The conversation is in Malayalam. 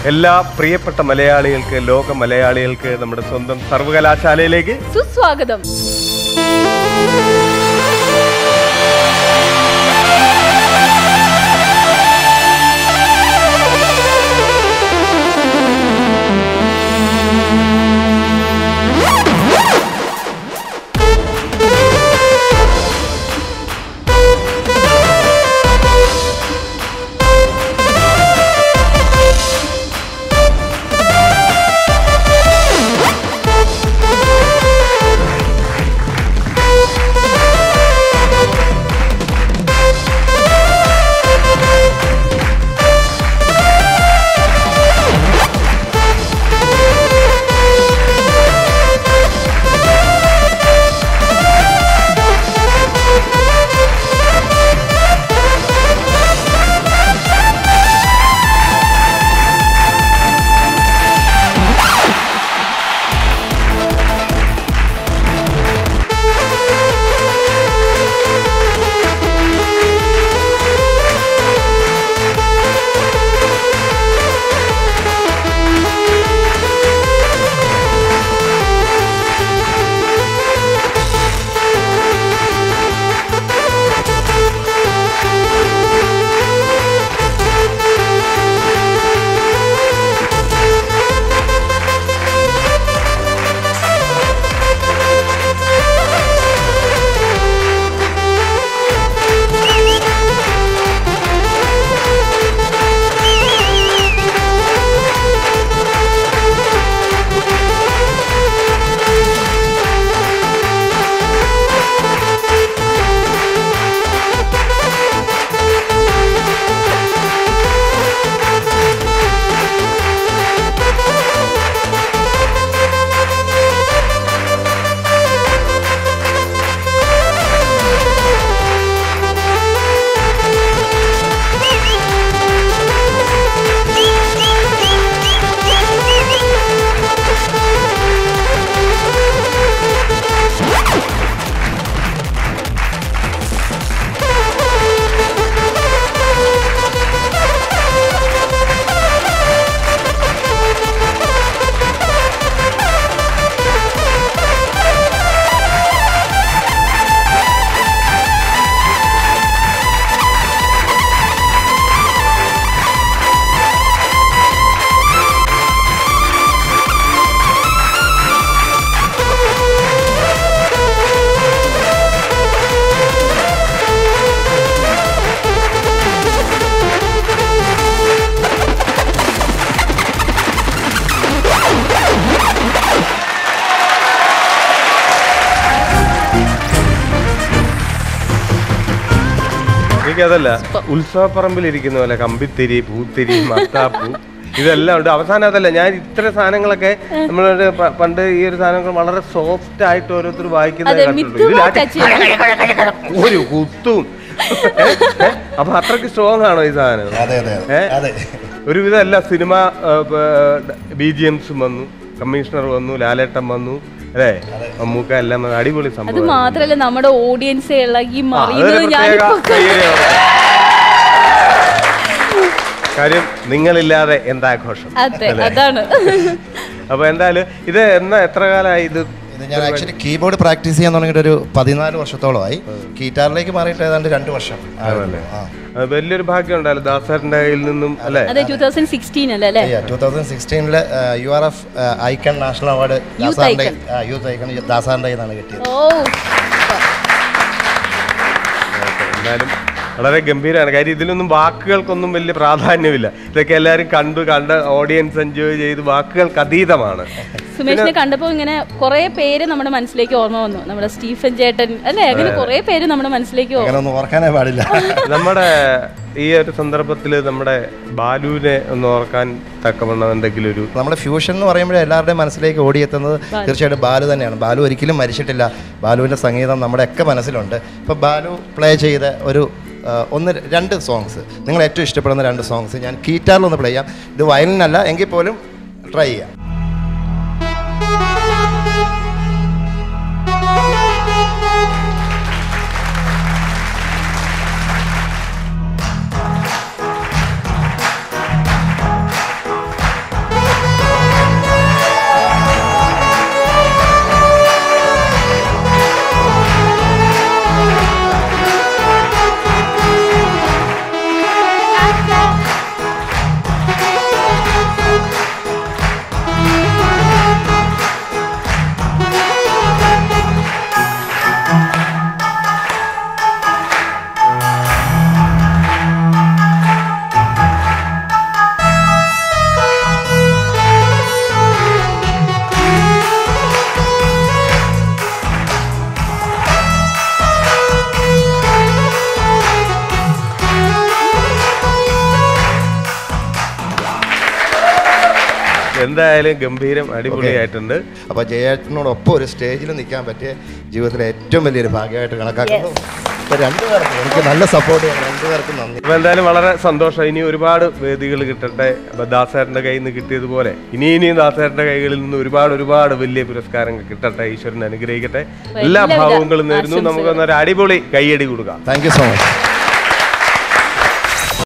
എല്ലാ പ്രിയപ്പെട്ട മലയാളികൾക്ക് ലോക മലയാളികൾക്ക് നമ്മുടെ സ്വന്തം സർവകലാശാലയിലേക്ക് സുസ്വാഗതം എനിക്കതല്ല ഉത്സവപ്പറമ്പിൽ ഇരിക്കുന്ന പോലെ കമ്പിത്തിരി പൂത്തിരി മത്താപ്പൂ ഇതെല്ലാം ഉണ്ട് അവസാനം അതല്ല ഞാൻ ഇത്ര സാധനങ്ങളൊക്കെ നമ്മളൊരു പ- പണ്ട് ഈ ഒരു സാധനങ്ങൾ വളരെ സോഫ്റ്റ് ആയിട്ട് ഓരോരുത്തർ വായിക്കുന്നത് അതെ കണ്ടിട്ടുണ്ട് മിത്തുമോ ഇതിലാ- ഒരു കുത്തും ഏ? ഏ? അപ്പൊ അത്രക്ക് സ്ട്രോങ് ആണോ ഈ സാധനം അതെ അതെ ഏ? അതെ ഒരുവിധം എല്ലാ സിനിമ ബി ജി എംസും വന്നു കമ്മീഷണർ വന്നു ലാലേട്ടൻ വന്നു അല്ലേ മമ്മൂക്ക എല്ലാം വന്നു. അടിപൊളി അത് സംഭവം മാത്രല്ല നമ്മുടെ ഓഡിയൻസ് ഇളകി ആ, മറിയുന്നത് അതൊരു പ്രത്യേക ഞാനിപ്പോ കയ്യടി കൊടുക്കാം. കാര്യം നിങ്ങളില്ലാതെ എന്താഘോഷം അതെ അതാണ് അപ്പൊ എന്തായാലും ഇത് എന്നാ എത്ര കാലമായി ഇത് ഇത് ഞാൻ ആക്ച്വലി കീബോർഡ് പ്രാക്ടീസ് ചെയ്യാൻ തുടങ്ങിയിട്ട് ഒരു പതിനാല് വർഷത്തോളമായി ഗീറ്റാറിലേക്ക് മാറിയിട്ട് ഏതാണ്ട് രണ്ട് വർഷം ആയിരുന്നു. ആ അത് വലിയൊരു ഭാഗ്യം ഉണ്ടായാലും ദാസറിന്റെ കയ്യിൽ നിന്നും അല്ലെ അതെ ടൂ തൗസൻഡ് സിക്സ്റ്റീൻ അല്ലേ അല്ലേ ടൂ തൗസൻഡ് സിക്സ്റ്റീനില് U R F icon national award Youth ദാസാറിന്റെ icon. യൂത്ത് ഐക്കൺ ദാസാറിന്റെ കയ്യിലാണ് കിട്ടിയത് ഓ എന്തായാലും വളരെ ഗംഭീരമാണ് കാര്യം ഇതിലൊന്നും വാക്കുകൾക്കൊന്നും വലിയ പ്രാധാന്യമില്ല ഇതൊക്കെ എല്ലാവരും കണ്ടു കണ്ട് ഓഡിയൻസ് എൻജോയ് ചെയ്ത് വാക്കുകൾക്ക് അതീതമാണ് സുമേഷിനെ കണ്ടപ്പോ ഇങ്ങനെ കുറെ പേര് നമ്മുടെ മനസ്സിലേക്ക് ഓർമ്മ വന്നു നമ്മുടെ സ്റ്റീഫൻ ചേട്ടൻ അല്ലേ അങ്ങനെ കുറെ പേര് നമ്മുടെ മനസ്സിലേക്ക് ഓ- അങ്ങനെ ഒന്നും ഓർക്കാനേ പാടില്ല നമ്മുടെ ഈ ഒരു സന്ദർഭത്തിൽ നമ്മുടെ ബാലുവിനെ ഒന്ന് ഓർക്കാൻ തക്കവണ്ണം എന്തെങ്കിലും ഒരു നമ്മുടെ ഫ്യൂഷൻ എന്ന് പറയുമ്പോൾ എല്ലാവരുടെയും മനസ്സിലേക്ക് ഓടിയെത്തുന്നത് തീർച്ചയായിട്ടും ബാലു തന്നെയാണ് ബാലു ഒരിക്കലും മരിച്ചിട്ടില്ല ബാലുവിൻ്റെ സംഗീതം നമ്മുടെ ഒക്കെ മനസ്സിലുണ്ട് ഇപ്പോൾ ബാലു പ്ലേ ചെയ്ത ഒരു ആ, ഒന്ന് രണ്ട് സോങ്സ് നിങ്ങൾ ഏറ്റവും ഇഷ്ടപ്പെടുന്ന രണ്ട് സോങ്സ് ഞാൻ കീറ്റാറിൽ ഒന്ന് പ്ലേ ചെയ്യാം ഇത് വയലിനല്ല എങ്കിൽ പോലും ട്രൈ ചെയ്യാം എന്തായാലും ഗംഭീരം അടിപൊളിയായിട്ടുണ്ട് അപ്പോൾ ജയേട്ടനോടൊപ്പം ഒരു സ്റ്റേജിൽ നിൽക്കാൻ പറ്റിയ ജീവിതത്തിലെ ഏറ്റവും വലിയൊരു ഭാഗ്യമായിട്ട് കണക്കാക്കുന്നു അപ്പോൾ രണ്ടുപേർക്കും എനിക്ക് നല്ല സപ്പോർട്ട് ചെയ്യാൻ രണ്ടുപേർക്കും നന്ദി അപ്പൊ എന്തായാലും വളരെ സന്തോഷം ഇനി ഒരുപാട് വേദികൾ കിട്ടട്ടെ അപ്പൊ ദാസേട്ടന്റെ കയ്യിൽ നിന്ന് കിട്ടിയതുപോലെ ഇനി ഇനിയും ദാസേട്ടന്റെ കൈകളിൽ നിന്ന് ഒരുപാട് ഒരുപാട് വലിയ പുരസ്കാരങ്ങൾ കിട്ടട്ടെ ഈശ്വരൻ അനുഗ്രഹിക്കട്ടെ എല്ലാ എല്ലാവിധ ഭാവങ്ങളും നേരുന്നു നമുക്ക് ആശംസകളും. ഒരു അടിപൊളി കൈയടി കൊടുക്കാം താങ്ക് യു സോ മച്ച്